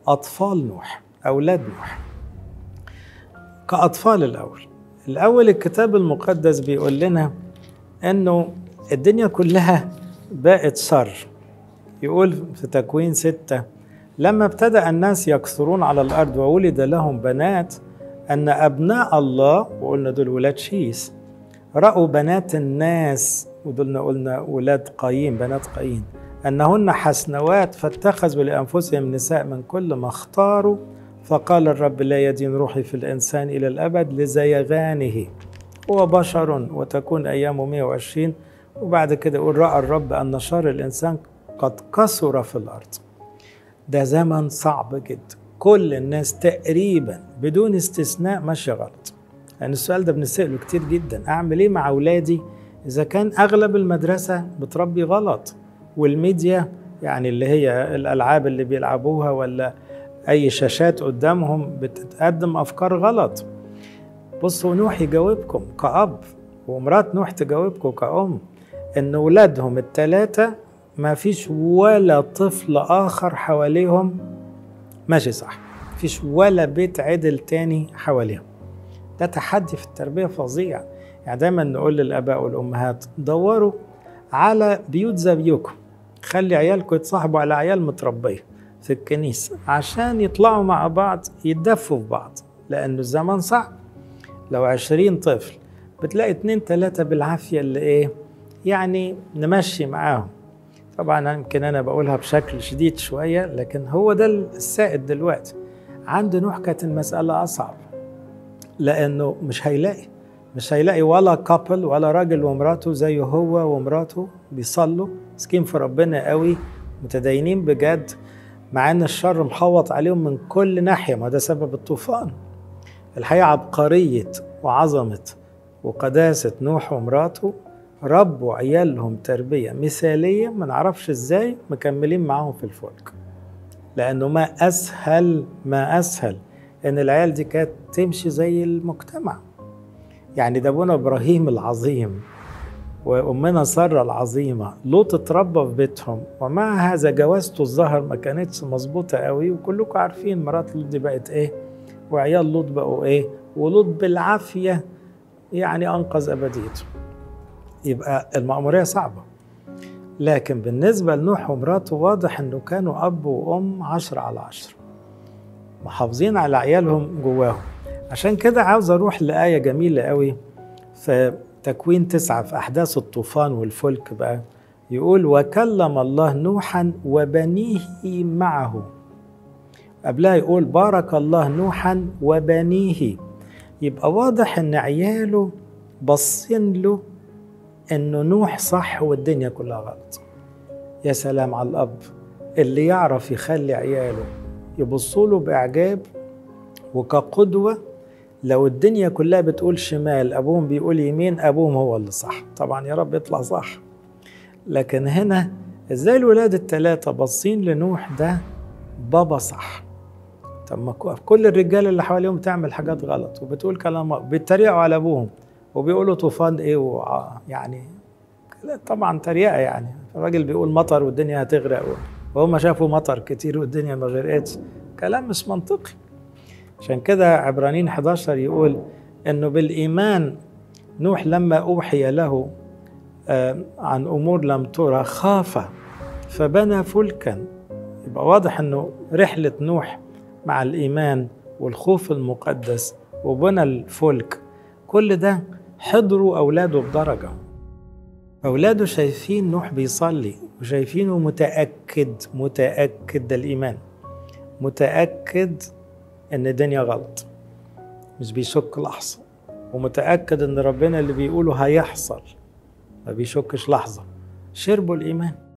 أطفال نوح أولاد نوح كأطفال الأول الأول الكتاب المقدس بيقول لنا أنه الدنيا كلها بقت شر يقول في تكوين ستة لما ابتدأ الناس يكثرون على الأرض وولد لهم بنات أن أبناء الله وقلنا دول ولاد شيس رأوا بنات الناس ودولنا قلنا ولاد قايين بنات قايين أنهن حسنوات فاتخذوا لأنفسهم نساء من كل ما اختاروا فقال الرب لا يدين روحي في الإنسان إلى الأبد لزيغانه هو بشر وتكون أيامه 120 وبعد كده يقول رأى الرب أن شر الإنسان قد كثر في الأرض ده زمن صعب جدا كل الناس تقريبا بدون استثناء ماشية غلط يعني السؤال ده بنسأله كتير جدا أعمل إيه مع أولادي إذا كان أغلب المدرسة بتربي غلط والميديا يعني اللي هي الألعاب اللي بيلعبوها ولا أي شاشات قدامهم بتقدم أفكار غلط بصوا نوح يجاوبكم كأب ومرات نوح تجاوبكم كأم إن ولادهم التلاتة ما فيش ولا طفل آخر حواليهم ماشي صح فيش ولا بيت عدل تاني حواليهم ده تحدي في التربية فظيع يعني دايما نقول للآباء والأمهات دوروا على بيوت زيكم خلي عيالكم يتصاحبوا على عيال متربية في الكنيسة عشان يطلعوا مع بعض يتدفوا في بعض لأنه الزمن صعب لو عشرين طفل بتلاقي اتنين تلاتة بالعافية اللي ايه يعني نمشي معاهم طبعا يمكن انا بقولها بشكل شديد شوية لكن هو ده السائد دلوقتي عند نوح كانت المسألة أصعب لأنه مش هيلاقي مش هيلاقي ولا كابل ولا راجل ومراته زيه هو ومراته بيصلوا مسكين في ربنا قوي متدينين بجد مع ان الشر محوط عليهم من كل ناحيه ما ده سبب الطوفان الحقيقه عبقريه وعظمه وقداسه نوح ومراته ربوا عيالهم تربيه مثاليه ما نعرفش ازاي مكملين معاهم في الفلك لانه ما اسهل ما اسهل ان العيال دي كانت تمشي زي المجتمع يعني ده ابونا ابراهيم العظيم وامنا ساره العظيمه لوط اتربى في بيتهم ومع هذا جوازته الظهر ما كانتش مظبوطه قوي وكلكم عارفين مرات لوط دي بقت ايه وعيال لوط بقوا ايه ولوط بالعافيه يعني انقذ ابديته يبقى المأمورية صعبة لكن بالنسبة لنوح ومراته واضح انه كانوا اب وام عشرة على عشرة محافظين على عيالهم جواهم عشان كده عاوز اروح لآية جميلة قوي في تكوين تسعة في أحداث الطوفان والفلك بقى يقول وكلم الله نوحا وبنيه معه قبلها يقول بارك الله نوحا وبنيه يبقى واضح ان عياله باصين له انه نوح صح والدنيا كلها غلط يا سلام على الاب اللي يعرف يخلي عياله يبصوا له باعجاب وكقدوه لو الدنيا كلها بتقول شمال ابوهم بيقول يمين ابوهم هو اللي صح طبعا يا رب يطلع صح لكن هنا ازاي الولاد الثلاثه باصين لنوح ده بابا صح طب ما كل الرجال اللي حواليهم تعمل حاجات غلط وبتقول كلام بيتريقوا على ابوهم وبيقولوا طوفان ايه وع... يعني طبعا تريقه يعني الراجل بيقول مطر والدنيا هتغرق وهم شافوا مطر كتير والدنيا ما غرقتش كلام مش منطقي عشان كده عبرانيين 11 يقول انه بالايمان نوح لما اوحي له عن امور لم ترى خاف فبنى فلكا يبقى واضح انه رحله نوح مع الايمان والخوف المقدس وبنى الفلك كل ده حضروا اولاده بدرجه اولاده شايفين نوح بيصلي وشايفينه متاكد متاكد ده الايمان متاكد ان الدنيا غلط مش بيشك لحظه ومتاكد ان ربنا اللي بيقوله هيحصل ما بيشكش لحظه شربوا الايمان